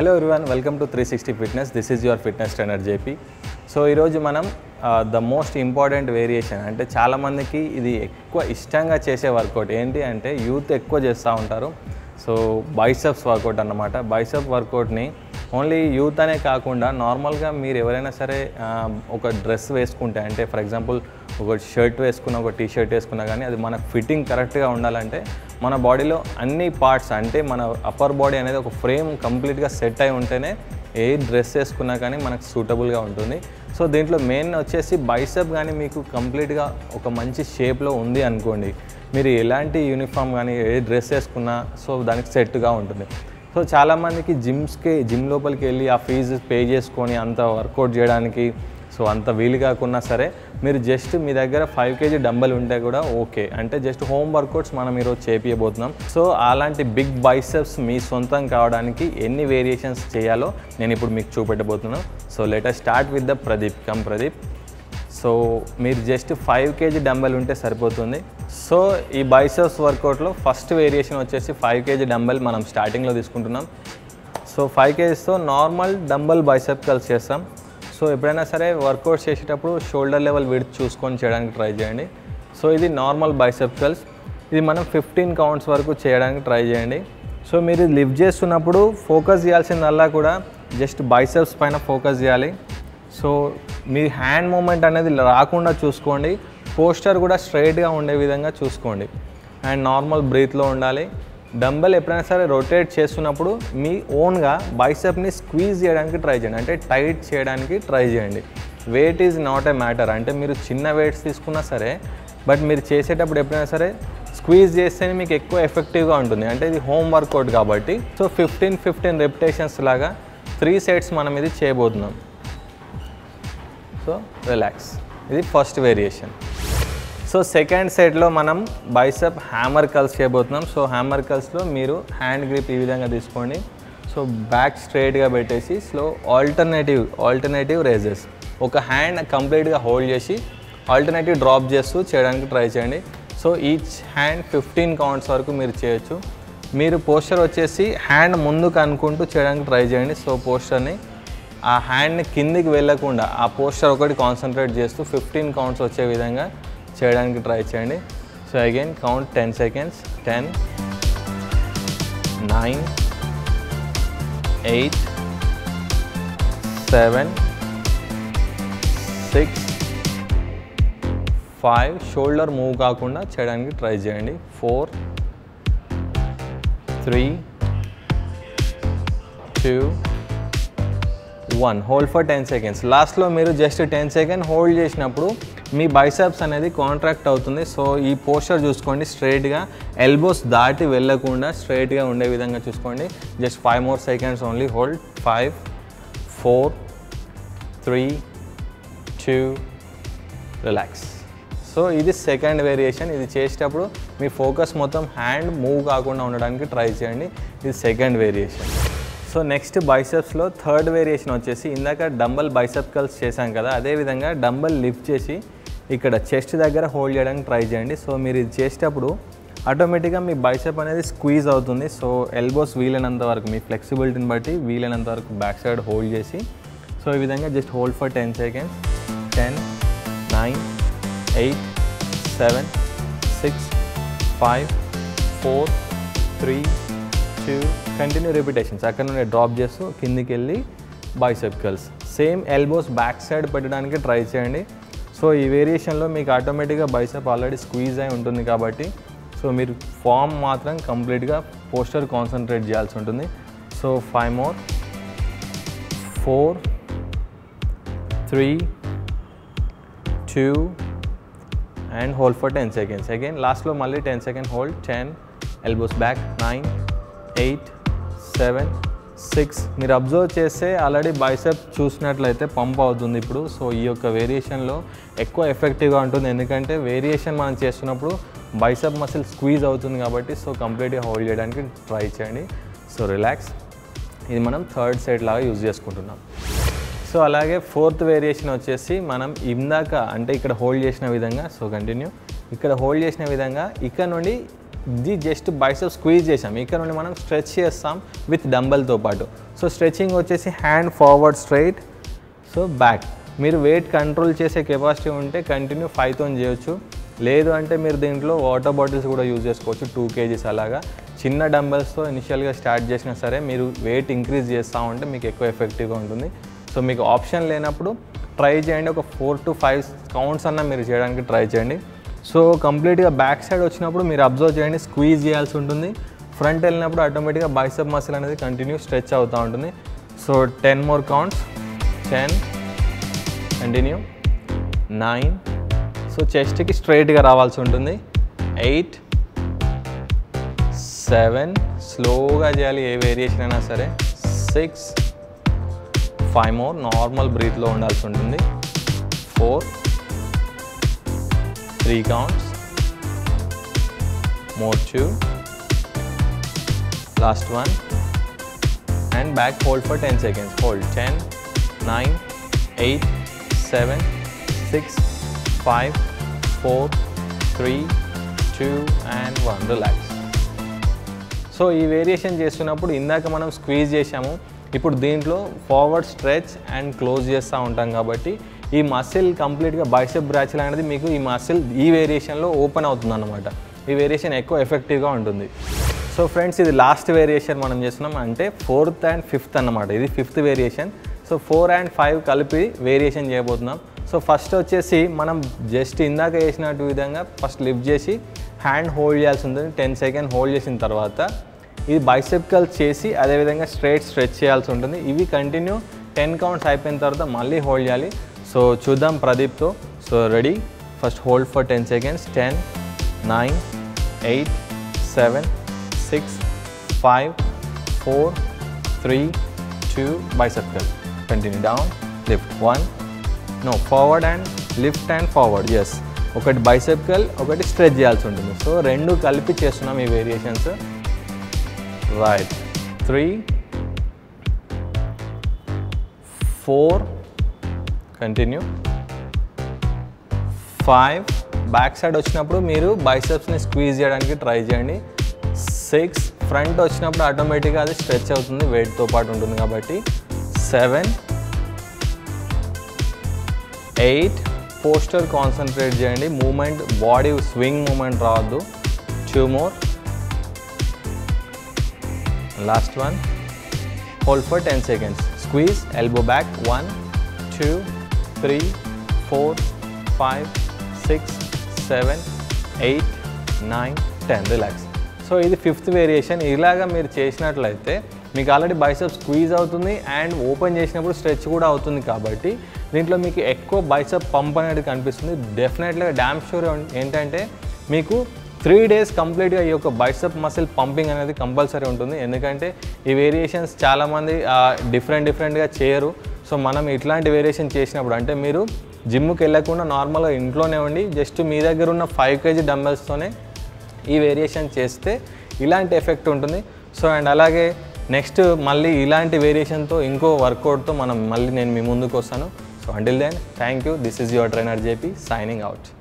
hello everyone welcome to three sixty fitness this is your fitness trainer JP so ఈరోజు మనం the most important variation అంటే చాలామందికి ఇది ఎక్కువ ఇష్టంగా చేసే వర్కౌట్ ఏంటి అంటే యూత్ ఎక్కువ చేస్తూ ఉంటారు సో బైసెప్స్ వర్కౌట్ అన్నమాట బైసెప్ వర్కౌట్ని ఓన్లీ యూత్ అనే కాకుండా నార్మల్గా మీరు ఎవరైనా సరే ఆ, ఒక డ్రెస్ వేసుకుంటే అంటే ఫర్ ఎగ్జాంపుల్ ఒక షర్ట్ వేసుకున్న ఒక టీ షర్ట్ వేసుకున్నా కానీ అది మన ఫిట్టింగ్ కరెక్ట్గా ఉండాలంటే మన బాడీలో అన్ని పార్ట్స్ అంటే మన అప్పర్ బాడీ అనేది ఒక ఫ్రేమ్ కంప్లీట్గా సెట్ అయి ఉంటేనే ఏ డ్రెస్ వేసుకున్నా కానీ మనకు సూటబుల్గా ఉంటుంది సో దీంట్లో మెయిన్ వచ్చేసి బైసెప్ కానీ మీకు కంప్లీట్గా ఒక మంచి షేప్లో ఉంది అనుకోండి మీరు ఎలాంటి యూనిఫామ్ కానీ ఏ డ్రెస్ వేసుకున్నా సో దానికి సెట్గా ఉంటుంది సో చాలామందికి జిమ్స్కి జిమ్ లోపలికి వెళ్ళి ఆ ఫీజు పే చేసుకొని అంత వర్కౌట్ చేయడానికి సో అంత వీలు కాకున్నా సరే మీరు జస్ట్ మీ దగ్గర ఫైవ్ కేజీ డంబల్ ఉంటే కూడా ఓకే అంటే జస్ట్ హోమ్ వర్కౌట్స్ మనం ఈరోజు చేపియబోతున్నాం సో అలాంటి బిగ్ బైసెప్స్ మీ సొంతం కావడానికి ఎన్ని వేరియేషన్స్ చేయాలో నేను ఇప్పుడు మీకు చూపెట్టబోతున్నాను so let's start with the Pradeep come Pradeep so మీరు జస్ట్ ఫైవ్ కేజీ డంబెల్ ఉంటే సరిపోతుంది సో ఈ బైసెప్స్ వర్కౌట్లో ఫస్ట్ వేరియేషన్ వచ్చేసి ఫైవ్ కేజీ డంబెల్ మనం స్టార్టింగ్లో తీసుకుంటున్నాం సో ఫైవ్ కేజీస్తో నార్మల్ డంబల్ బైసెప్ కల్స్ చేస్తాం సో ఎప్పుడైనా సరే వర్కౌట్ చేసేటప్పుడు షోల్డర్ లెవెల్ విడ్త్ చూసుకొని చేయడానికి ట్రై చేయండి సో ఇది నార్మల్ బైసెప్ కల్స్ ఇది మనం ఫిఫ్టీన్ కౌంట్స్ వరకు చేయడానికి ట్రై చేయండి సో మీరు లిఫ్ట్ చేస్తున్నప్పుడు ఫోకస్ చేయాల్సిందల్లా కూడా జస్ట్ బైసెప్స్ పైన ఫోకస్ చేయాలి సో మీ హ్యాండ్ మూమెంట్ అనేది రాకుండా చూసుకోండి పోస్టర్ కూడా స్ట్రైట్గా ఉండే విధంగా చూసుకోండి అండ్ నార్మల్ బ్రీత్లో ఉండాలి డంబెల్ ఎప్పుడైనా సరే రొటేట్ చేస్తున్నప్పుడు మీ ఓన్గా బైసెప్ని స్క్వీజ్ చేయడానికి ట్రై చేయండి అంటే టైట్ చేయడానికి ట్రై చేయండి weight is not a matter అంటే మీరు చిన్న వెయిట్స్ తీసుకున్నా సరే బట్ మీరు చేసేటప్పుడు ఎప్పుడైనా సరే స్క్వీజ్ చేస్తేనే మీకు ఎక్కువ ఎఫెక్టివ్గా ఉంటుంది అంటే ఇది హోమ్ వర్కౌట్ కాబట్టి సో ఫిఫ్టీన్ ఫిఫ్టీన్ రెప్యుటేషన్స్ లాగా త్రీ సెట్స్ మనం ఇది చేయబోతున్నాం సో రిలాక్స్ ఇది ఫస్ట్ వేరియేషన్ సో సెకండ్ సెట్లో మనం బైసెప్ హ్యామర్ కల్స్ చేయబోతున్నాం సో హ్యామర్ కల్స్లో మీరు హ్యాండ్ గ్రిప్ ఈ విధంగా తీసుకోండి సో బ్యాక్ స్ట్రైట్గా పెట్టేసి స్లో ఆల్టర్నేటివ్ ఆల్టర్నేటివ్ రేజెస్ ఒక హ్యాండ్ కంప్లీట్గా హోల్డ్ చేసి ఆల్టర్నేటివ్ డ్రాప్ చేస్తూ చేయడానికి ట్రై చేయండి so each hand fifteen counts వరకు మీరు చేయొచ్చు మీరు పోస్టర్ వచ్చేసి హ్యాండ్ ముందుకు అనుకుంటూ చేయడానికి ట్రై చేయండి సో పోస్టర్ని ఆ హ్యాండ్ని కిందికి వెళ్ళకుండా ఆ పోస్టర్ ఒకటి కాన్సన్ట్రేట్ చేస్తూ ఫిఫ్టీన్ కౌంట్స్ వచ్చే విధంగా చేయడానికి ట్రై చేయండి so again count ten seconds ten nine eight seven six five shoulder move కాకుండా చేయడానికి ట్రై చేయండి four three two one hold for ten seconds లాస్ట్లో మీరు జస్ట్ టెన్ సెకండ్ హోల్డ్ చేసినప్పుడు మీ బైసెప్స్ అనేది కాంట్రాక్ట్ అవుతుంది సో ఈ పోస్టర్ చూసుకోండి స్ట్రైట్గా ఎల్బోస్ దాటి వెళ్ళకుండా స్ట్రైట్గా ఉండే విధంగా చూసుకోండి just five more seconds only hold five four three two relax so ఇది సెకండ్ వేరియేషన్ ఇది చేసేటప్పుడు మీ ఫోకస్ మొత్తం హ్యాండ్ మూవ్ కాకుండా ఉండడానికి ట్రై చేయండి ఇది సెకండ్ వేరియేషన్ సో నెక్స్ట్ బైసెప్స్లో థర్డ్ వేరియేషన్ వచ్చేసి ఇందాక డంబల్ బైసెప్ కల్స్ చేశాం కదా అదేవిధంగా డంబల్ లిఫ్ట్ చేసి ఇక్కడ చెస్ట్ దగ్గర హోల్డ్ చేయడానికి ట్రై చేయండి సో మీరు ఇది చేసేటప్పుడు ఆటోమేటిక్గా మీ బైసెప్ అనేది స్క్వీజ్ అవుతుంది సో ఎల్బోస్ వీలైనంత వరకు మీ ఫ్లెక్సిబిలిటీని బట్టి వీలైనంత వరకు బ్యాక్ సైడ్ హోల్డ్ చేసి సో ఈ విధంగా just hold for ten seconds ten nine eight seven six five four three two continue repetitions అక్కడ నుండి డ్రాప్ చేస్తూ కిందికి వెళ్ళి bicep curls same elbows back side పెట్టడానికి ట్రై చేయండి సో ఈ వేరియేషన్లో మీకు ఆటోమేటిక్గా బైసెప్ ఆల్రెడీ స్క్వీజ్ అయి ఉంటుంది కాబట్టి సో మీరు ఫామ్ మాత్రం కంప్లీట్గా పోస్టర్ కాన్సన్ట్రేట్ చేయాల్సి ఉంటుంది so five more four three two and hold for ten seconds again లాస్ట్లో మళ్ళీ ten second hold ten elbows back nine eight seven six మీరు అబ్జర్వ్ చేస్తే ఆల్రెడీ బైసెప్ చూసినట్లయితే పంప్ అవుతుంది ఇప్పుడు సో ఈ యొక్క వేరియేషన్లో ఎక్కువ ఎఫెక్టివ్గా ఉంటుంది ఎందుకంటే వేరియేషన్ మనం చేస్తున్నప్పుడు బైసెప్ మసిల్ స్క్వీజ్ అవుతుంది కాబట్టి సో కంప్లీట్గా హోల్డ్ చేయడానికి ట్రై చేయండి సో రిలాక్స్ ఇది మనం థర్డ్ సైడ్ లాగా యూజ్ చేసుకుంటున్నాం సో అలాగే ఫోర్త్ వేరియేషన్ వచ్చేసి మనం ఇందాక అంటే ఇక్కడ హోల్డ్ చేసిన విధంగా సో కంటిన్యూ ఇక్కడ హోల్డ్ చేసిన విధంగా ఇక్కడ నుండి ఇది జస్ట్ బైసెప్ స్క్వీజ్ చేసాం ఇక్కడ నుండి మనం స్ట్రెచ్ చేస్తాం విత్ డంబల్తో పాటు సో స్ట్రెచింగ్ వచ్చేసి hand forward straight so back మీరు వెయిట్ కంట్రోల్ చేసే కెపాసిటీ ఉంటే కంటిన్యూ ఫైవ్తో చేయొచ్చు లేదు అంటే మీరు దీంట్లో వాటర్ బాటిల్స్ కూడా యూజ్ చేసుకోవచ్చు టూ కేజీస్ అలాగా చిన్న డంబల్స్తో ఇనిషియల్గా స్టార్ట్ చేసినా సరే మీరు వెయిట్ ఇంక్రీజ్ చేస్తూ ఉంటే మీకు ఎక్కువ ఎఫెక్టివ్గా ఉంటుంది సో మీకు ఆప్షన్ లేనప్పుడు ట్రై చేయండి ఒక ఫోర్ టు ఫైవ్ కౌంట్స్ అన్న మీరు చేయడానికి ట్రై చేయండి సో కంప్లీట్గా బ్యాక్ సైడ్ వచ్చినప్పుడు మీరు అబ్జర్వ్ చేయండి స్క్వీజ్ చేయాల్సి ఉంటుంది ఫ్రంట్ వెళ్ళినప్పుడు ఆటోమేటిక్గా బైసెప్ మసిల్ అనేది కంటిన్యూ స్ట్రెచ్ అవుతూ ఉంటుంది so ten more counts ten continue nine so చెస్ట్కి స్ట్రైట్గా రావాల్సి ఉంటుంది ఎయిట్ సెవెన్ స్లోగా చేయాలి ఏ వేరియేషన్ అయినా సరే సిక్స్ ఫైవ్ మోర్ నార్మల్ బ్రీత్లో ఉండాల్సి ఉంటుంది four three counts more two last one and back hold for ten seconds hold ten nine eight seven six five four three two and one relax so ఈ variation చేస్తున్నప్పుడు ఇందాక మనం squeeze చేసాము ఇప్పుడు దీంట్లో ఫార్వర్డ్ స్ట్రెచ్ అండ్ క్లోజ్ చేస్తూ ఉంటాం కాబట్టి ఈ మసిల్ కంప్లీట్గా బైసెప్ బ్రాచిల్ అనేది మీకు ఈ మసిల్ ఈ వేరియేషన్లో ఓపెన్ అవుతుంది అనమాట ఈ వేరియేషన్ ఎక్కువ ఎఫెక్టివ్గా ఉంటుంది సో ఫ్రెండ్స్ ఇది లాస్ట్ వేరియేషన్ మనం చేస్తున్నాం అంటే ఫోర్త్ అండ్ ఫిఫ్త్ అన్నమాట ఇది fifth variation so four and five కలిపి వేరియేషన్ చేయబోతున్నాం సో ఫస్ట్ వచ్చేసి మనం జస్ట్ ఇందాక చేసినట్టు విధంగా ఫస్ట్ లిఫ్ట్ చేసి హ్యాండ్ హోల్డ్ చేయాల్సి ఉంటుంది టెన్ సెకండ్ హోల్డ్ చేసిన తర్వాత ఇది బైసెప్కల్ చేసి అదేవిధంగా స్ట్రైట్ స్ట్రెచ్ చేయాల్సి ఉంటుంది ఇవి కంటిన్యూ టెన్ కౌంట్స్ అయిపోయిన తర్వాత మళ్ళీ హోల్డ్ చేయాలి సో చూద్దాం ప్రదీప్తో so ready first hold for ten seconds ten nine eight seven six five four three two bicep curl continue down lift one no forward and lift and forward yes ఒకటి bicep curl ఒకటి stretch చేయాల్సి ఉంటుంది so రెండు కలిపి చేస్తున్నాం ఈ variations right three four continue five back side వచ్చినప్పుడు మీరు బైసెప్స్ని స్క్వీజ్ చేయడానికి ట్రై చేయండి సిక్స్ ఫ్రంట్ వచ్చినప్పుడు ఆటోమేటిక్గా అది స్ట్రెచ్ అవుతుంది వెయిట్తో పాటు ఉంటుంది కాబట్టి సెవెన్ ఎయిట్ పోస్టర్ కాన్సన్ట్రేట్ చేయండి మూమెంట్ బాడీ స్వింగ్ మూమెంట్ రావద్దు two more last one hold for ten seconds squeeze elbow back one two three four five six seven eight nine ten relax so ఇది fifth variation ఇలాగా మీరు చేసినట్లయితే మీకు already bicep squeeze అవుతుంది and open చేసినప్పుడు stretch కూడా అవుతుంది కాబట్టి దీంట్లో మీకు ఎక్కువ బైసెప్ పంప్ అనేది కనిపిస్తుంది డెఫినెట్గా డ్యామ్ షూర్ ఏంటంటే మీకు త్రీ డేస్ కంప్లీట్గా ఈ యొక్క బైసెప్ మసిల్ పంపింగ్ అనేది కంపల్సరీ ఉంటుంది ఎందుకంటే ఈ వేరియేషన్స్ చాలామంది డిఫరెంట్ డిఫరెంట్గా చేయరు సో మనం ఇట్లాంటి వేరియేషన్ చేసినప్పుడు అంటే మీరు జిమ్కి వెళ్ళకుండా నార్మల్గా ఇంట్లోనే ఉండి జస్ట్ మీ దగ్గర ఉన్న ఫైవ్ కేజీ డంబెల్స్తోనే ఈ వేరియేషన్ చేస్తే ఇలాంటి ఎఫెక్ట్ ఉంటుంది సో అండ్ అలాగే నెక్స్ట్ మళ్ళీ ఇలాంటి వేరియేషన్తో ఇంకో వర్కౌట్తో మనం మళ్ళీ నేను మీ ముందుకు వస్తాను so until then thank you this is your trainer JP signing out